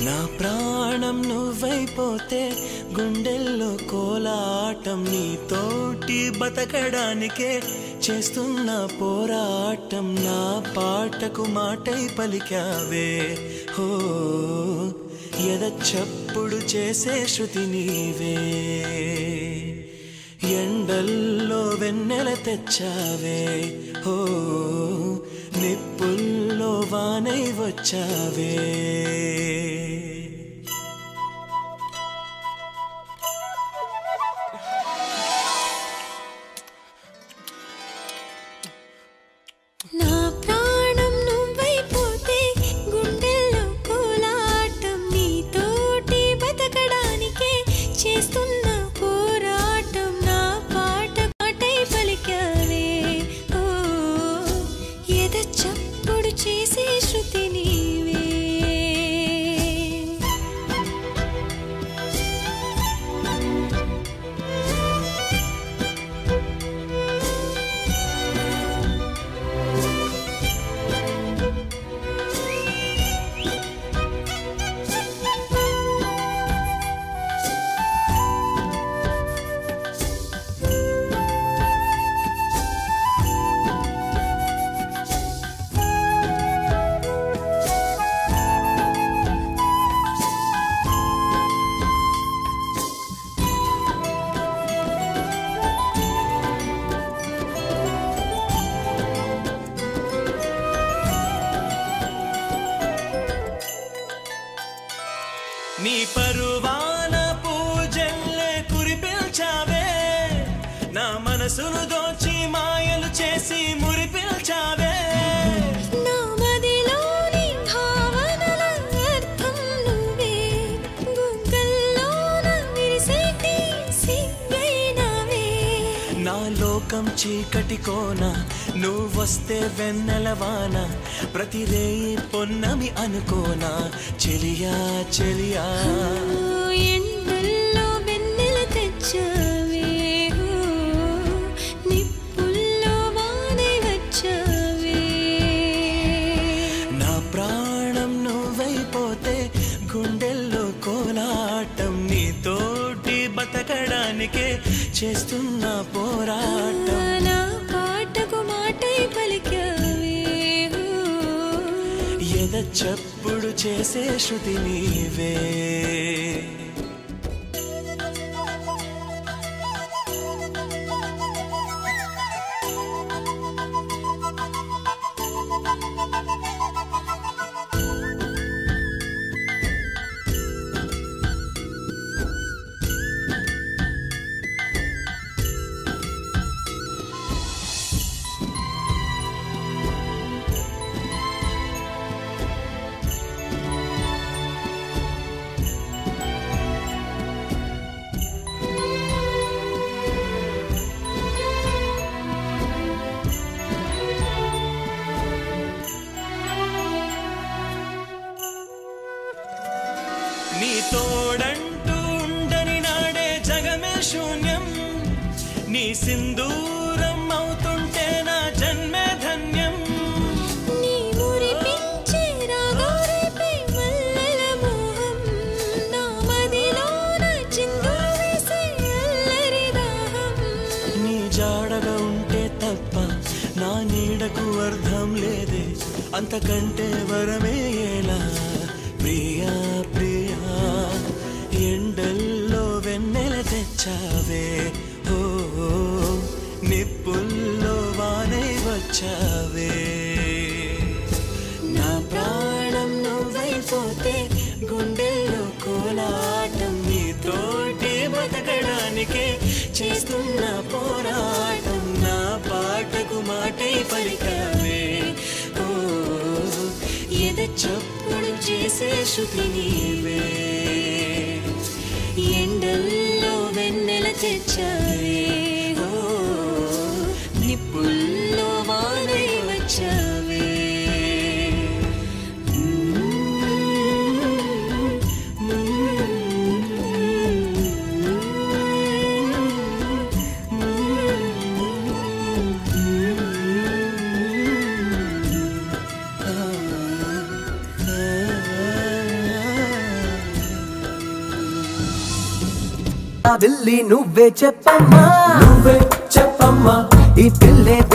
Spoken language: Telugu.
నా ప్రాణం నువ్వైపోతే గుండెల్లో కోలాటం నీతోటి బతకడానికే చేస్తున్న పోరాటం నా పాటకు మాటై పలికావే హో ఎద చప్పుడు చేసే శృతి నీవే ఎండల్లో వెన్నెల తెచ్చావే హో నిప్పుల్లో వానై వచ్చావే నా ప్రాణం నువ్వైపోతే గుండెల్లో కోలాటం నీతోటి బతకడానికే చేస్తున్న పోరాటం నా పాట పాటై పలికావే ఓ ఎద చప్పుడు చేసే శృతి నీవే నీ పరువాన పూజల్లే కురిపిల్చావే నా మనసును దోచి మాయలు చేసి మురిపిల్చావే నా మదిలోని భావనల అర్థం నువ్వే గుంకల్లోన విరిసేటి సిగ్గైనవే నా లోకం చీకటి కోన నువ్వొస్తే వెన్నెలవాన ప్రతి రేయి పొన్నమి అనుకోనా చెలియా చెలియా ఎండల్లో వెన్నెల తెచ్చావే ఓ, నిప్పుల్లో వానై వచ్చావే నా ప్రాణం నువ్వైపోతే గుండెల్లో కోలాటం నీతోటి బతకడానికే చేస్తున్న పోరాటం నా పాటకు మాటై పలికావే ఓ, ఎద చప్పుడు చేసే శృతి నీవే నీ తోడంటూ ఉండని నాడే జగమే శూన్యం నీ సింధూరం అవుతుంటే నా జన్మే ధన్యం నీ మురిపించే రాగారేపే మల్లెల మోహం నా మదిలోన చిందులు వేసే అల్లరి దాహం నీ జాడగా ఉంటే తప్ప నా నీడకు అర్థం లేదే అంతకంటే వరమే ఎలా ప్రియా ప్రియా ఎండల్లో వెన్నెల తెచ్చావే ఓ నిప్పుల్లో వానై వచ్చావే నా ప్రాణం నువ్వైపోతే గుండెల్లో కోలాటం నీతోటి బతకడానికే చేస్తున్న పోరాటం నా పాటకు మాటై పలికావే ఓ ఎద చప్పుడు చేసే శృతి నీవే ఎండల్లో వెన్నెల తెచ్చావే ఓ నిప్పుల్లో వానై వచ్చావే ఆ ఆ విల్లి నువ్వే చెప్పమ్మా నువ్వే చెప్పమ్మా ఈ పిల్లే